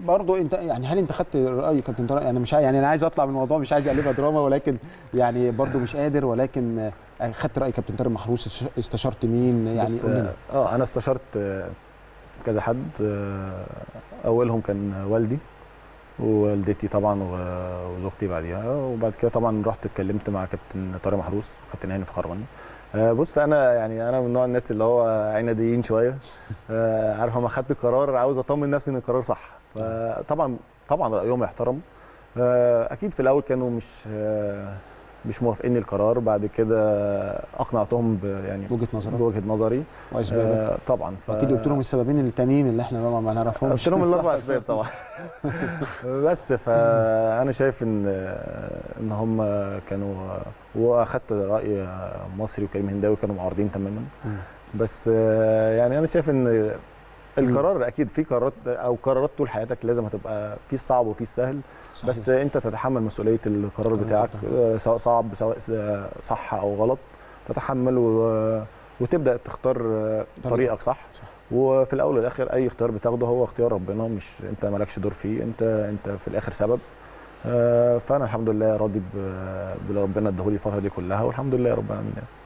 برضه انت يعني هل انت خدت راي كابتن طارق يعني مش عاي- يعني انا عايز اطلع من الموضوع مش عايز اقلبها دراما ولكن يعني برضه مش قادر ولكن آه، خدت راي كابتن طارق محروس است- استشرت مين يعني بص، قول لنا اه انا استشرت آه، كذا حد آه، اولهم كان والدي ووالدتي طبعا و- وزوجتي بعديها وبعد كده طبعا رحت اتكلمت مع كابتن طارق محروس وكابتن هاني فخراني آه، بص انا يعني انا من نوع الناس اللي هو عناديين شويه آه، عارف لما خدت قرار عاوز اطمن نفسي ان القرار صح فطبعا طبعا رايهم يحترم آه، اكيد في الاول كانوا مش آه، مش موافقين القرار بعد كده اقنعتهم ب- يعني وجهه نظرك بوجهه نظري واسبابك آه طبعا ف... واكيد قلت لهم السببين التانيين اللي احنا ما- ما نعرفهمش قلت لهم صح؟ الاربع اسباب طبعا بس فانا شايف ان ان هم كانوا واخدت راي مصري وكريم هنداوي كانوا معارضين تماما مم. بس آه، يعني انا شايف ان القرار اكيد في قرارات او قرارات طول حياتك لازم هتبقى في الصعب وفي السهل صحيح. بس انت تتحمل مسؤوليه القرار القرار بتاعك بتاعك. آه، سواء صعب سواء صح او غلط تتحمل و... وتبدا تختار آه، طريقة. طريقك صح صح. وفي الاول والاخر اي اختيار بتاخده هو اختيار ربنا مش انت مالكش دور فيه انت انت في الاخر سبب آه، فانا الحمد لله راضي ب- باللي ربنا اداهولي الفتره دي كلها والحمد لله رب العالمين